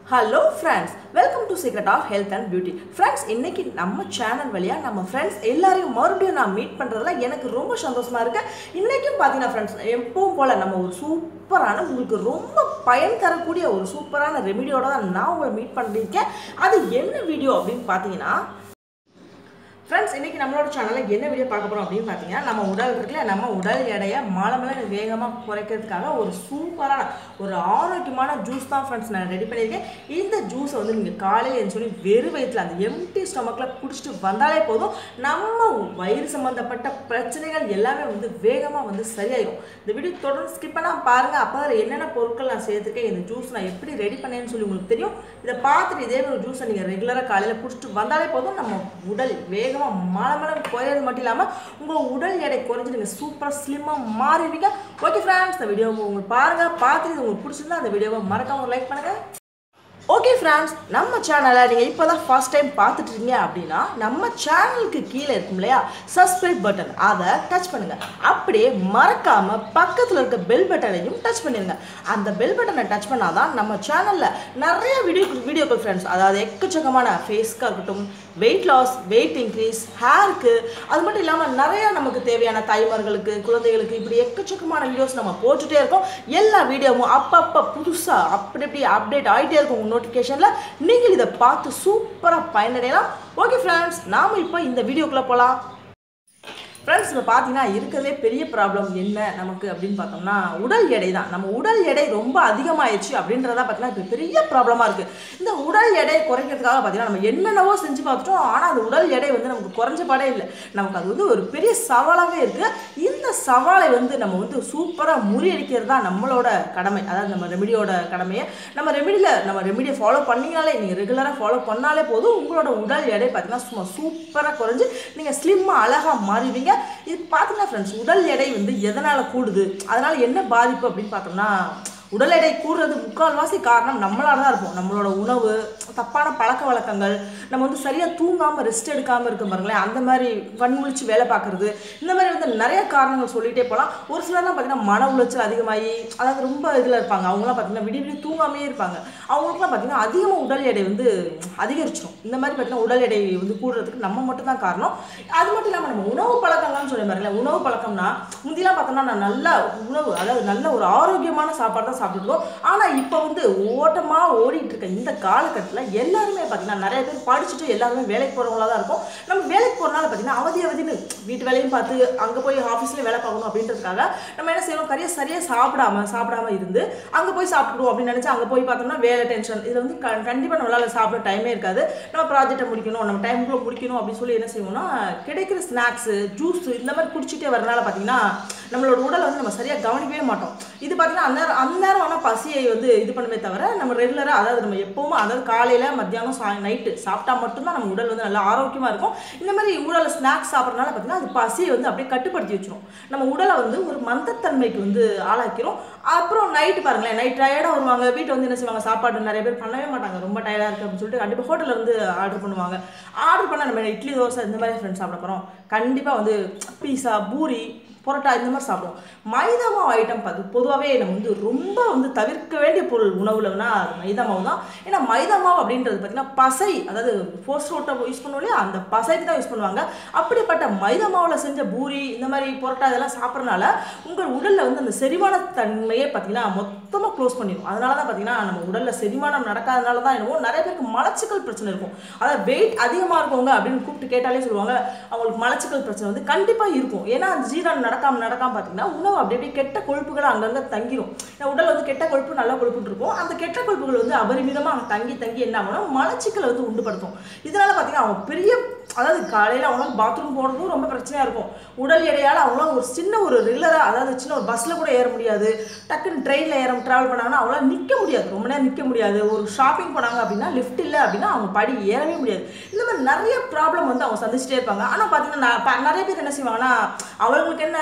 hello friends welcome to secret of health and beauty friends இன்னைக்கு நம்ம channel வழியாக நம்ம ஃப்ரெண்ட்ஸ் எல்லாரையும் மறுபடியும் நான் மீட் பண்ணுறதுல எனக்கு ரொம்ப சந்தோஷமா இருக்கு இன்றைக்கும் பார்த்தீங்கன்னா ஃப்ரெண்ட்ஸ் எப்பவும் போல் நம்ம ஒரு சூப்பரான உங்களுக்கு ரொம்ப பயன் தரக்கூடிய ஒரு சூப்பரான ரெமிடியோட தான் நான் உங்களை மீட் பண்ணியிருக்கேன் அது என்ன வீடியோ அப்படின்னு பார்த்தீங்கன்னா ஃப்ரெண்ட்ஸ் இன்னைக்கு நம்மளோட சேனலில் என்ன வீடியோ பார்க்க போகிறோம் அப்படின்னு பார்த்தீங்கன்னா நம்ம உடல் இருக்குல்ல நம்ம உடல் எடையை மாலமலை வேகமாக குறைக்கிறதுக்காக ஒரு சூப்பரான ஒரு ஆரோக்கியமான ஜூஸ் தான் ஃப்ரெண்ட்ஸ் நான் ரெடி பண்ணியிருக்கேன் இந்த ஜூஸை வந்து நீங்கள் காலையில் எழுந்து வெறும் வயிற்றில் அந்த எம்டி ஸ்டொமக்கில் குடிச்சிட்டு வந்தாலே போதும் நம்ம வயிறு சம்மந்தப்பட்ட பிரச்சனைகள் எல்லாமே வந்து வேகமாக வந்து சரியாயிடும் இந்த வீடியோ தொடர்ந்து ஸ்கிப் பண்ணால் பாருங்கள் அப்போ அதில் என்னென்ன பொருட்கள் நான் சேர்த்துருக்கேன் இந்த ஜூஸ் நான் எப்படி ரெடி பண்ணேன்னு சொல்லி உங்களுக்கு தெரியும் இதை பார்த்துட்டு இதே ஒரு ஜூஸை நீங்கள் ரெகுலராக காலையில் குடிச்சிட்டு வந்தாலே போதும் நம்ம உடல் வேகமாக மலமலம் குறையிறது மட்டும் இல்லாமல் உங்கள் உடல் எடை குறைஞ்சி நீங்கள் சூப்பராக ஸ்லிம்மாக மாறிடுவீங்க ஓகே ஃப்ரெண்ட்ஸ் இந்த வீடியோவை உங்களுக்கு பாருங்கள் பார்த்துட்டு இது உங்களுக்கு பிடிச்சிருந்தா அந்த வீடியோவை மறக்காம லைக் பண்ணுங்கள் ஓகே ஃப்ரெண்ட்ஸ் நம்ம சேனலை நீங்கள் இப்போ தான் ஃபர்ஸ்ட் டைம் பார்த்துட்டு இருக்கீங்க அப்படின்னா நம்ம சேனலுக்கு கீழே இருக்கும் இல்லையா சப்ஸ்கிரைப் பட்டன் அதை டச் பண்ணுங்கள் அப்படியே மறக்காமல் பக்கத்தில் இருக்க பெல் பட்டனையும் டச் பண்ணிடுங்க அந்த பெல் பட்டனை டச் பண்ணால் தான் நம்ம சேனலில் நிறைய வீடியோ வீடியோக்கள் ஃப்ரெண்ட்ஸ் அதாவது எக்கச்சக்கமான ஃபேஸ்க்காக இருக்கட்டும் வெயிட் லாஸ் வெயிட் இன்க்ரீஸ் ஹேருக்கு அது மட்டும் இல்லாமல் நிறைய நமக்கு தேவையான தாய்மார்களுக்கு குழந்தைகளுக்கு இப்படி எக்கச்சக்கமான வீடியோஸ் நம்ம போட்டுகிட்டே இருக்கோம் எல்லா வீடியோவும் அப்பப்போ புதுசாக அப்படி இப்படி அப்டேட் ஆகிட்டே இருக்கும் உங்கள் நோட்டிஃபிகேஷனில் நீங்கள் இதை பார்த்து சூப்பராக பயனடையலாம் ஓகே ஃப்ரெண்ட்ஸ் நாம் இப்போ இந்த வீடியோக்குள்ளே போகலாம் ஃப்ரெண்ட்ஸ் இப்போ பார்த்தீங்கன்னா இருக்கிறதே பெரிய ப்ராப்ளம் என்ன நமக்கு அப்படின்னு பார்த்தோம்னா உடல் எடை தான் நம்ம உடல் எடை ரொம்ப அதிகமாயிடுச்சு அப்படின்றதா பார்த்தீங்கன்னா இப்போ பெரிய ப்ராப்ளமாக இருக்குது இந்த உடல் எடை குறைக்கிறதுக்காக பார்த்தீங்கன்னா நம்ம என்னென்னவோ செஞ்சு பார்த்துட்டோம் ஆனால் அந்த உடல் எடை வந்து நமக்கு குறைஞ்ச பாடே இல்லை நமக்கு அது வந்து ஒரு பெரிய சவாலாகவே இருக்குது இந்த சவாலை வந்து நம்ம வந்து சூப்பராக முறியடிக்கிறது தான் நம்மளோட கடமை அதாவது நம்ம ரெமிடியோட கடமையை நம்ம ரெமிடியில் நம்ம ரெமிடியை ஃபாலோ பண்ணீங்கனாலே நீங்கள் ரெகுலராக ஃபாலோ பண்ணாலே போதும் உங்களோட உடல் எடை பார்த்தீங்கன்னா சும்மா சூப்பராக குறைஞ்சு நீங்கள் ஸ்லிம்மாக அழகாக மாறிடுவீங்க இது பார்த்தீங்கன்னா ஃப்ரெண்ட்ஸ் உடல் எடை வந்து எதனால் கூடுது அதனால் என்ன பாதிப்பு அப்படின்னு பார்த்தோம்னா உடல் எடை கூடுறது முக்கால்வாசி காரணம் நம்மளால தான் இருப்போம் நம்மளோட உணவு தப்பான பழக்க வழக்கங்கள் நம்ம வந்து சரியாக தூங்காமல் ரெஸ்ட் எடுக்காமல் இருக்க பாருங்களேன் அந்த மாதிரி கண்முழிச்சு வேலை பார்க்குறது இந்த மாதிரி வந்து நிறைய காரணங்கள் சொல்லிகிட்டே போகலாம் ஒரு சிலர்லாம் பார்த்தீங்கன்னா மன உளைச்சல் அதிகமாகி அதாவது ரொம்ப இதில் இருப்பாங்க அவங்களாம் பார்த்தீங்கன்னா விடிய விடிய தூங்காமே இருப்பாங்க அவங்களுக்குலாம் பார்த்தீங்கன்னா அதிகமாக உடல் எடை வந்து அதிகரிச்சிடும் இந்த மாதிரி பார்த்தீங்கன்னா உடல் எடை வந்து கூடுறதுக்கு நம்ம மட்டும் தான் காரணம் அது மட்டும் இல்லாமல் நம்ம உணவு பழக்கங்கள்னு சொல்லி பாருங்களேன் உணவு பழக்கம்னா முந்திலாம் பார்த்தோம்னா நான் நல்ல உணவு அதாவது நல்ல ஒரு ஆரோக்கியமான சாப்பாடு தான் சாப்பிட்டுருக்கோம் ஆனால் இப்போ வந்து ஓட்டமாக ஓடிட்டு இருக்க இந்த காலகட்டத்தில் எல்லாருமே பார்த்தீங்கன்னா நிறைய பேர் படிச்சுட்டு எல்லாருமே வேலைக்கு போகிறவங்களா தான் இருக்கும் நம்ம வேலைக்கு போகிறனால பார்த்தீங்கன்னா அவதி அவதின்னு வீட்டு வேலையும் பார்த்து அங்கே போய் ஆஃபீஸ்லேயும் வேலை பார்க்கணும் அப்படின்றதுக்காக நம்ம என்ன செய்யணும் கரையை சரியாக சாப்பிடாம சாப்பிடாம இருந்து அங்கே போய் சாப்பிடுவோம் அப்படின்னு நினச்சி அங்கே போய் பார்த்தோம்னா வேலை டென்ஷன் இதில் வந்து க கண்டிப்பாக நம்மளால் சாப்பிட டைமே இருக்காது நம்ம ப்ராஜெக்டை முடிக்கணும் நம்ம டைமுக்குள்ளே முடிக்கணும் அப்படின்னு சொல்லி என்ன செய்வோம்னா கிடைக்கிற ஸ்நாக்ஸு ஜூஸ் இந்த மாதிரி குடிச்சிட்டே வரனால பார்த்தீங்கன்னா நம்மளோட உடலை வந்து நம்ம சரியாக கவனிக்கவே மாட்டோம் இது பார்த்தீங்கன்னா அந்த நேரம் அந்த நேரம் ஆனால் பசியை வந்து இது பண்ணுமே தவிர நம்ம ரெகுலராக அதாவது நம்ம எப்போவும் அதாவது காலையில் மத்தியானம் சா நைட்டு சாப்பிட்டா மட்டும்தான் நம்ம உடல் வந்து நல்லா ஆரோக்கியமாக இருக்கும் இந்த மாதிரி உடலை ஸ்நாக்ஸ் சாப்பிட்றதுனால பார்த்தீங்கன்னா அது பசியை வந்து அப்படியே கட்டுப்படுத்தி வச்சிரும் நம்ம உடலை வந்து ஒரு மந்தத்தன்மைக்கு வந்து ஆளாக்கிறோம் அப்புறம் நைட்டு பாருங்களேன் நைட் டயர்டாக வருவாங்க வீட்டை வந்து என்ன செய்வாங்க சாப்பாடு நிறைய பேர் பண்ணவே மாட்டாங்க ரொம்ப டயர்டாக இருக்குது அப்படின்னு சொல்லிட்டு கண்டிப்பாக ஹோட்டலில் வந்து ஆர்டர் பண்ணுவாங்க ஆர்டர் பண்ணால் நம்ம இட்லி தோசை இந்த மாதிரி ஃப்ரெண்ட்ஸ் சாப்பிட போகிறோம் கண்டிப்பாக வந்து பீஸா பூரி பரோட்டா இந்த மாதிரி சாப்பிடுவோம் மைதா மாவு ஐட்டம் பார்த்து பொதுவாகவே நம்ம வந்து ரொம்ப வந்து தவிர்க்க வேண்டிய பொருள் உணவுலன்னா அது மைதா மாவு தான் ஏன்னா மைதா மாவு அப்படின்றது பார்த்தீங்கன்னா பசை அதாவது போஸ்ட் ரோட்டை யூஸ் பண்ணுவோம் இல்லையா அந்த பசைக்கு தான் யூஸ் பண்ணுவாங்க அப்படிப்பட்ட மைதா மாவில் செஞ்ச பூரி இந்த மாதிரி பரோட்டா இதெல்லாம் சாப்பிட்றதுனால உங்கள் உடலில் வந்து அந்த செரிமான தன்மையே பார்த்தீங்கன்னா மொத்தமாக க்ளோஸ் பண்ணிடும் அதனால தான் பார்த்தீங்கன்னா நம்ம உடலில் செரிமானம் நடக்காதனால தான் என்னவோ நிறைய பேருக்கு மலச்சிக்கல் பிரச்சனை இருக்கும் அதாவது வெயிட் அதிகமாக இருக்கவங்க அப்படின்னு கூப்பிட்டு கேட்டாலே சொல்லுவாங்க அவங்களுக்கு மலச்சிக்கல் பிரச்சனை வந்து கண்டிப்பாக இருக்கும் ஏன்னா அந்த ஜீரணம் நடக்காம நடக்காம பார்த்தீங்கன்னா உணவு அப்படி அப்படியே கெட்ட கொழுப்புகள் அங்கங்கே தங்கிடும் ஏன்னா உடல் வந்து கெட்ட கொழுப்பு நல்ல கொழுப்புன்னு இருக்கும் அந்த கெட்ட கொழுப்புகள் வந்து அபரிமிதமாக அங்கே தங்கி தங்கி என்ன ஆகணும் மலச்சிக்கலை வந்து உண்டுபடுத்தும் இதனால பார்த்தீங்கன்னா அவங்க பெரிய அதாவது காலையில் அவங்களாம் பாத்ரூம் போகிறதும் ரொம்ப பிரச்சனையாக இருக்கும் உடல் எடையால் அவங்களாம் ஒரு சின்ன ஒரு ரெகுலராக அதாவது சின்ன ஒரு பஸ்ஸில் கூட ஏற முடியாது டக்குன்னு ட்ரெயினில் ஏற ட்ராவல் பண்ணாங்கன்னா அவங்களால நிற்க முடியாது ரொம்ப நேரம் நிற்க முடியாது ஒரு ஷாப்பிங் போனாங்க அப்படின்னா லிஃப்ட் இல்லை அப்படின்னா அவங்க படி ஏறவே முடியாது இந்த மாதிரி நிறைய ப்ராப்ளம் வந்து அவங்க சந்திச்சுட்டே இருப்பாங்க ஆனால் பார்த்தீங்கன்னா நான் ப- நிறைய பேர் என்ன செய்வாங்கன்னா அவங்களுக்கு என்ன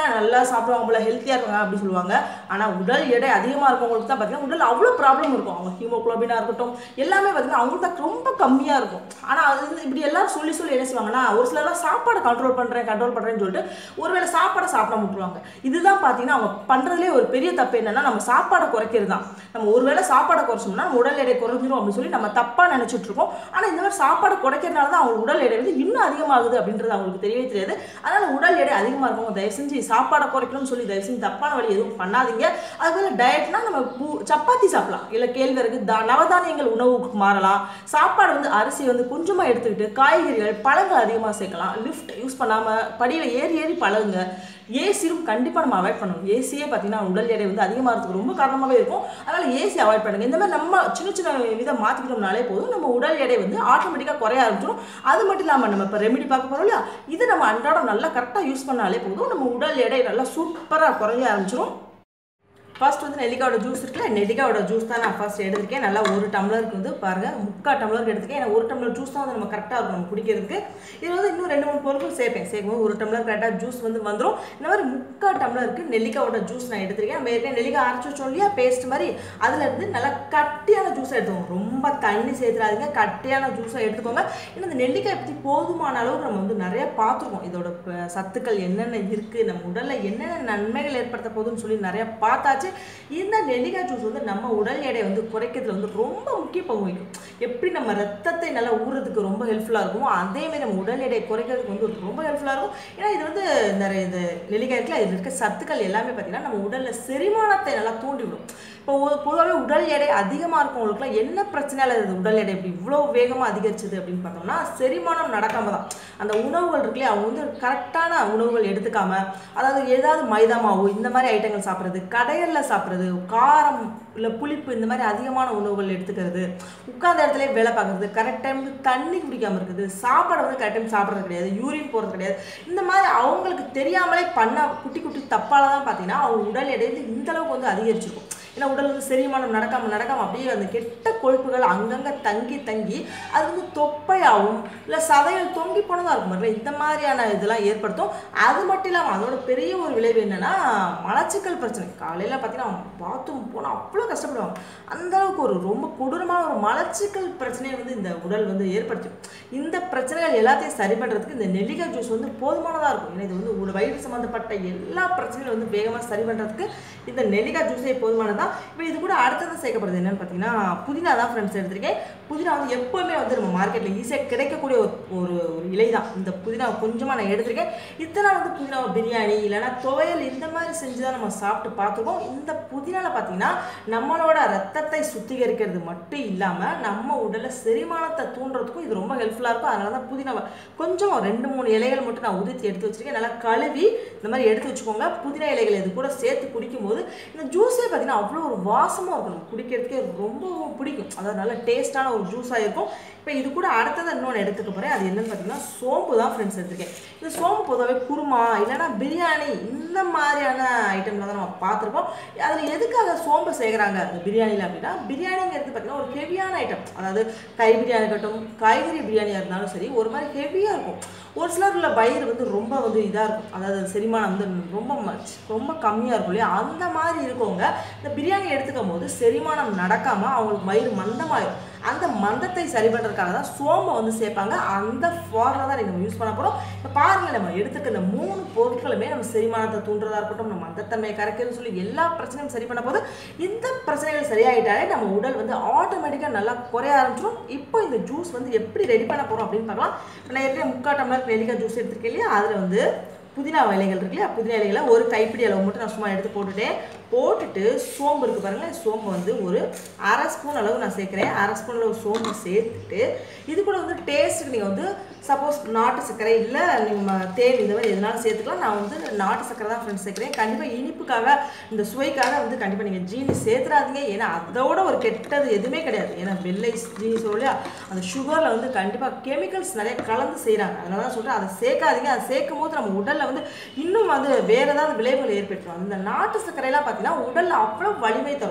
நல்லா சாப்பிடுவாங்க போல ஹெல்த்தியாக இருக்காங்க அப்படின்னு சொல்லுவாங்க ஆனால் உடல் எடை அதிகமாக இருக்கவங்களுக்கு தான் பார்த்தீங்கன்னா உடல் அவ்வளோ ப்ராப்ளம் இருக்கும் அவங்க ஹீமோக்ளோபினாக இருக்கட்டும் எல்லாமே பார்த்தீங்கன்னா அவங்களுக்கு தான் ரொம்ப கம்மியாக இருக்கும் ஆனால் அது வந்து இப்படி எல்லாரும் சொல்லி சொல்லி என்ன செய்வாங்கன்னா ஒரு சிலர்லாம் சாப்பாடை கண்ட்ரோல் பண்ணுறேன் கண்ட்ரோல் பண்ணுறேன்னு சொல்லிட்டு ஒருவேளை சாப்பாடை சாப்பிட விட்டுருவாங்க இதுதான் பார்த்தீங்கன்னா அவங்க பண்ணுறதுலே ஒரு பெரிய தப்பு என்னன்னா நம்ம சாப்பாடை குறைக்கிறது தான் நம்ம ஒருவேளை சாப்பாடை குறைச்சோம்னா நம்ம உடல் எடை குறைஞ்சிரும் அப்படின்னு சொல்லி நம்ம தப்பாக நினச்சிட்டு இருக்கோம் ஆனால் இந்த மாதிரி சாப்பாடு குறைக்கிறதுனால தான் அவங்க உடல் எடை வந்து இன்னும் அதிகமாகுது அப்படின்றது அவங்களுக்கு தெரியவே தெரியாது அதனால உடல் எடை அதிகமாக இருக்கவங்க தயவு செஞ்சு சாப்பாடை குறைக்கணும்னு சொல்லி தயவு செஞ்சு தப்பான வழி எதுவும் பண்ணாதீங்க அதுபோல டயட்னா நம்ம பூ- சப்பாத்தி சாப்பிடலாம் இல்லை கேழ்வரகு தா நவதானியங்கள் உணவுக்கு மாறலாம் சாப்பாடு வந்து அரிசி வந்து கொஞ்சமாக எடுத்துக்கிட்டு காய்கறிகள் பழங்கள் அதிகமாக சேர்க்கலாம் லிஃப்ட் யூஸ் பண்ணாமல் படியில் ஏறி ஏறி பழகுங்க ஏசி ரூம் கண்டிப்பாக நம்ம அவாய்ட் பண்ணணும் ஏசியே பார்த்தீங்கன்னா உடல் எடை வந்து அதிகமாகிறதுக்கு ரொம்ப காரணமாகவே இருக்கும் அதனால் ஏசி அவாய்ட் பண்ணுங்க இந்த மாதிரி நம்ம சின்ன சின்ன விதம் மாற்றிக்கிட்டோம்னாலே போதும் நம்ம உடல் எடை வந்து ஆட்டோமேட்டிக்காக குறைய ஆரம்பிச்சிடும் அது மட்டும் இல்லாமல் நம்ம இப்போ ரெமெடி பார்க்க போகிறோம் இல்லையா இது நம்ம அன்றாடம் நல்லா கரெக்டாக யூஸ் பண்ணாலே போதும் நம்ம உடல் எடை நல்லா சூப்பராக குறைய ஆரம்பிச்சிடும் ஃபர்ஸ்ட் வந்து நெல்லிக்காயோட ஜூஸ் இருக்குல்ல நெல்லிக்காயோட ஜூஸ் தான் நான் ஃபர்ஸ்ட் எடுத்திருக்கேன் நல்லா ஒரு டம்ளருக்கு வந்து பாருங்க முக்கால் டம்ளருக்கு எடுத்துக்கேன் ஏன்னா ஒரு டம்ளர் ஜூஸ் தான் வந்து நம்ம கரெக்டாக இருக்கும் நம்ம குடிக்கிறதுக்கு இது வந்து இன்னும் ரெண்டு மூணு பொருட்கள் சேர்ப்பேன் சேர்க்கும்போது ஒரு டம்ளர் கரெக்டாக ஜூஸ் வந்து வந்துடும் இந்த மாதிரி முக்கால் டம்ளருக்கு நெல்லிக்காயோட ஜூஸ் நான் எடுத்திருக்கேன் நம்ம ஏற்கனவே நெல்லிக்காய் அரைச்சி வச்சோம் இல்லையா பேஸ்ட் மாதிரி அதில் இருந்து நல்லா கட்டியான ஜூஸை எடுத்துக்கோங்க ரொம்ப தண்ணி சேர்த்துறாதீங்க கட்டியான ஜூஸை எடுத்துக்கோங்க ஏன்னா இந்த நெல்லிக்காய் பற்றி போதுமான அளவுக்கு நம்ம வந்து நிறைய பார்த்துருக்கோம் இதோட ப- சத்துக்கள் என்னென்ன இருக்குது நம்ம உடலில் என்னென்ன நன்மைகள் ஏற்படுத்த போகுதுன்னு சொல்லி நிறைய பார்த்தாச்சு இந்த நெல்லிக்காய் ஜூஸ் வந்து நம்ம உடல் எடை வந்து குறைக்கிறதுல வந்து ரொம்ப முக்கிய பங்கு வகிக்கும் எப்படி நம்ம ரத்தத்தை நல்லா ஊறுறதுக்கு ரொம்ப ஹெல்ப்ஃபுல்லாக இருக்குமோ அதேமாதிரி நம்ம உடல் எடை குறைக்கிறதுக்கு வந்து ரொம்ப ஹெல்ப்ஃபுல்லாக இருக்கும் ஏன்னா இது வந்து இந்த இந்த நெல்லிக்காய் இருக்குல்ல இதில் இருக்க சத்துக்கள் எல்லாமே பார்த்தீங்கன்னா நம்ம உடலில் செரிமானத்தை நல்லா தூண்டிவிடும் இப்போ பொதுவாகவே உடல் எடை அதிகமாக இருக்கவங்களுக்குலாம் என்ன பிரச்சனையால இது உடல் எடை இப்படி இவ்வளோ வேகமாக அதிகரிச்சது அப்படின்னு பார்த்தோம்னா செரிமானம் நடக்காம தான் அந்த உணவுகள் இருக்குல்லையா அவங்க வந்து கரெக்டான உணவுகள் எடுத்துக்காம அதாவது ஏதாவது மைதா மாவு இந்த மாதிரி ஐட்டங்கள் சாப்பிட்றது கடையல்ல சாப்பிட்றது காரம் இல்லை புளிப்பு இந்த மாதிரி அதிகமான உணவுகள் எடுத்துக்கிறது உட்கார்ந்த இடத்துல வேலை பார்க்குறது கரெக்ட் டைமுக்கு தண்ணி குடிக்காமல் இருக்குது சாப்பாடு வந்து கரெக்ட் டைம் சாப்பிட்றது கிடையாது யூரின் போகிறது கிடையாது இந்த மாதிரி அவங்களுக்கு தெரியாமலே பண்ண குட்டி குட்டி தப்பால தான் பார்த்தீங்கன்னா அவங்க உடல் எடை வந்து இந்த அளவுக்கு வந்து அதிகரிச்சிருக்கும் ஏன்னா உடல் வந்து செரிமானம் நடக்காம நடக்காம அப்படியே அந்த கெட்ட கொழுப்புகள் அங்கங்க தங்கி தங்கி அது வந்து தொப்பையாகவும் இல்லை சதைகள் தொங்கி போனதாக இருக்கும் பாருங்களேன் இந்த மாதிரியான இதெல்லாம் ஏற்படுத்தும் அது மட்டும் இல்லாமல் அதோட பெரிய ஒரு விளைவு என்னன்னா மலச்சிக்கல் பிரச்சனை காலையில் பார்த்தீங்கன்னா பாத்ரூம் போனால் அவ்வளோ கஷ்டப்படுவாங்க அந்த அளவுக்கு ஒரு ரொம்ப கொடூரமான ஒரு மலச்சிக்கல் பிரச்சனையை வந்து இந்த உடல் வந்து ஏற்படுத்தும் இந்த பிரச்சனைகள் எல்லாத்தையும் சரி பண்ணுறதுக்கு இந்த நெல்லிக்காய் ஜூஸ் வந்து போதுமானதாக இருக்கும் ஏன்னா இது வந்து ஒரு வயிறு சம்மந்தப்பட்ட எல்லா பிரச்சனைகளும் வந்து வேகமாக சரி பண்ணுறதுக்கு இந்த நெல்லிக்காய் ஜூஸே போதுமானதான் இப்போ இது கூட அடுத்தது சேர்க்கப்படுறது என்னன்னு பார்த்தீங்கன்னா புதினா தான் ஃப்ரெண்ட்ஸ் எடுத்திருக்கேன் புதினா வந்து எப்போவுமே வந்து நம்ம மார்க்கெட்டில் ஈஸியாக கிடைக்கக்கூடிய ஒரு ஒரு ஒரு இலை தான் இந்த புதினா கொஞ்சமாக நான் எடுத்திருக்கேன் இத்தனை வந்து புதினா பிரியாணி இல்லைன்னா துவையல் இந்த மாதிரி செஞ்சு தான் நம்ம சாப்பிட்டு பார்த்துருக்கோம் இந்த புதினாவில் பார்த்தீங்கன்னா நம்மளோட ரத்தத்தை சுத்திகரிக்கிறது மட்டும் இல்லாமல் நம்ம உடலில் செரிமானத்தை தூண்டுறதுக்கும் இது ரொம்ப ஹெல்ப்ஃபுல்லாக இருக்கும் அதனால தான் புதினாவை கொஞ்சம் ரெண்டு மூணு இலைகள் மட்டும் நான் உதிர்த்தி எடுத்து வச்சிருக்கேன் நல்லா கழுவி இந்த மாதிரி எடுத்து வச்சுக்கோங்க புதினா இலைகள் இது கூட சேர்த்து குடிக்கும்போது இந்த ஜூஸே பார்த்தீங்கன்னா அவ்வளோ ஒரு வாசமாக இருக்கும் குடிக்கிறதுக்கே ரொம்ப பிடிக்கும் அதாவது நல்ல டேஸ்டான ஒரு ஜூஸாக இருக்கும் இப்போ இது கூட அடுத்தது இன்னொன்று எடுத்துக்க போகிறேன் அது என்னன்னு பார்த்தீங்கன்னா சோம்பு தான் ஃப்ரெண்ட்ஸ் எடுத்துருக்கேன் இந்த சோம்பு பொதுவாகவே குருமா இல்லைன்னா பிரியாணி இந்த மாதிரியான ஐட்டம்ல தான் நம்ம பார்த்துருப்போம் அதில் எதுக்காக சோம்பு சேர்க்குறாங்க அந்த பிரியாணியில் அப்படின்னா பிரியாணிங்கிறது பார்த்தீங்கன்னா ஒரு ஹெவியான ஐட்டம் அதாவது கை பிரியாணி இருக்கட்டும் காய்கறி பிரியாணியாக இருந்தாலும் சரி ஒரு மாதிரி ஹெவியாக இருக்கும் ஒரு சிலர் உள்ள வயிறு வந்து ரொம்ப வந்து இதாக இருக்கும் அதாவது செரிமானம் வந்து ரொம்ப மச் ரொம்ப கம்மியாக இருக்கும் இல்லையா அந்த மாதிரி இருக்கவங்க இந்த பிரியாணி எடுத்துக்கும் போது செரிமானம் நடக்காமல் அவங்களுக்கு வயிறு மந்தமாயிரும் அந்த மந்தத்தை சரி பண்ணுறதுக்காக தான் சோம்பை வந்து சேர்ப்பாங்க அந்த ஃபார்மில் தான் நம்ம யூஸ் பண்ண போகிறோம் இப்போ பாருங்கள் நம்ம எடுத்துக்க இந்த மூணு பொருட்களுமே நம்ம செரிமானத்தை தூண்டுறதா இருக்கட்டும் நம்ம மந்தத்தன்மையை கரைக்கிறதுன்னு சொல்லி எல்லா பிரச்சனையும் சரி பண்ண போது இந்த பிரச்சனைகள் சரியாயிட்டாலே நம்ம உடல் வந்து ஆட்டோமேட்டிக்காக நல்லா குறைய ஆரம்பிச்சிடும் இப்போ இந்த ஜூஸ் வந்து எப்படி ரெடி பண்ண போகிறோம் அப்படின்னு பார்க்கலாம் இப்ப நான் ஏற்கனவே முக்கால் டம்ளர் நெல்லிக்காய் ஜூஸ் எடுத்திருக்கேன் இல்லையா அதில் வந்து புதினா இலைகள் இருக்கு இல்லையா புதினா இலைகளை ஒரு கைப்பிடி அளவு மட்டும் நான் சும்மா எடுத்து போட்டுட்டேன் போட்டுட்டு சோம்பு இருக்குது பாருங்களேன் சோம்பு வந்து ஒரு அரை ஸ்பூன் அளவு நான் சேர்க்குறேன் அரை ஸ்பூன் அளவு சோம்பு சேர்த்துட்டு இது கூட வந்து டேஸ்ட்டுக்கு நீங்கள் வந்து சப்போஸ் நாட்டு சர்க்கரை இல்லை நீங்கள் தேன் இந்த மாதிரி எதுனாலும் சேர்த்துக்கலாம் நான் வந்து நாட்டு சர்க்கரை தான் ஃப்ரெண்ட்ஸ் சேர்க்குறேன் கண்டிப்பாக இனிப்புக்காக இந்த சுவைக்காக வந்து கண்டிப்பாக நீங்கள் ஜீனி சேர்த்துறாதீங்க ஏன்னா அதோட ஒரு கெட்டது எதுவுமே கிடையாது ஏன்னா வெள்ளை ஜீனி சொல்லுவோம் இல்லையா அந்த சுகரில் வந்து கண்டிப்பாக கெமிக்கல்ஸ் நிறைய கலந்து செய்கிறாங்க அதனால தான் சொல்கிறேன் அதை சேர்க்காதீங்க அதை சேர்க்கும் போது நம்ம உடலில் வந்து இன்னும் வந்து வேறு ஏதாவது விளைவுகள் ஏற்பட்டுரும் அந்த நாட்டு சர்க்கரையெல்லாம் பார்த்தீங்கன்னா உடலில் அவ்வளோ வலிமை தரும்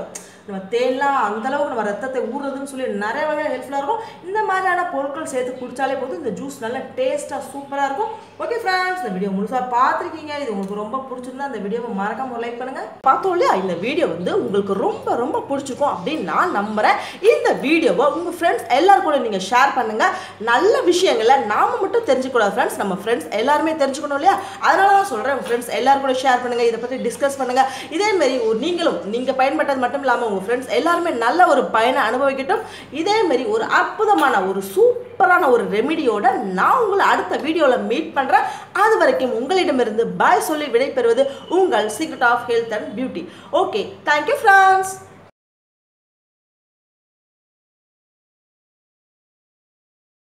நம்ம தேன்லாம் அந்த அளவுக்கு நம்ம ரத்தத்தை ஊறுறதுன்னு சொல்லி நிறைய வகை ஹெல்ப்ஃபுல்லாக இருக்கும் இந்த மாதிரியான பொருட்கள் சேர்த்து குடிச்சாலே போதும் இந்த ஜூஸ் நல்லா டேஸ்ட்டாக சூப்பராக இருக்கும் ஓகே ஃப்ரெண்ட்ஸ் இந்த வீடியோ முழுசாக பார்த்துருக்கீங்க இது உங்களுக்கு ரொம்ப பிடிச்சிருந்தா இந்த வீடியோவை மறக்காம லைக் பண்ணுங்க பார்த்தோம் இல்லையா இந்த வீடியோ வந்து உங்களுக்கு ரொம்ப ரொம்ப பிடிச்சிருக்கும் அப்படின்னு நான் நம்புறேன் இந்த வீடியோவை உங்கள் ஃப்ரெண்ட்ஸ் எல்லாரும் கூட நீங்கள் ஷேர் பண்ணுங்க நல்ல விஷயங்களை நாம மட்டும் தெரிஞ்சுக்கூடாது ஃப்ரெண்ட்ஸ் நம்ம ஃப்ரெண்ட்ஸ் எல்லாருமே தெரிஞ்சுக்கணும் இல்லையா அதனால தான் சொல்கிறேன் உங்கள் ஃப்ரெண்ட்ஸ் எல்லாரும் கூட ஷேர் பண்ணுங்க இதை பற்றி டிஸ்கஸ் பண்ணுங்க இதே மாதிரி ஒரு நீங்களும் நீங்கள் பயன்பட்டது மட்டும் இல்லாமல் உங்கள் ஃப்ரெண்ட்ஸ் எல்லாருமே நல்ல ஒரு பயனை அனுபவிக்கட்டும் இதே மாதிரி ஒரு அற்புதமான ஒரு சூப்பரான ஒரு ரெமிடியோட நான் உங்களை அடுத்த வீடியோவில் மீட் பண்ணுறேன் அது வரைக்கும் உங்களிடமிருந்து பாய் சொல்லி விடைபெறுவது உங்கள் secret of health and beauty okay thank you friends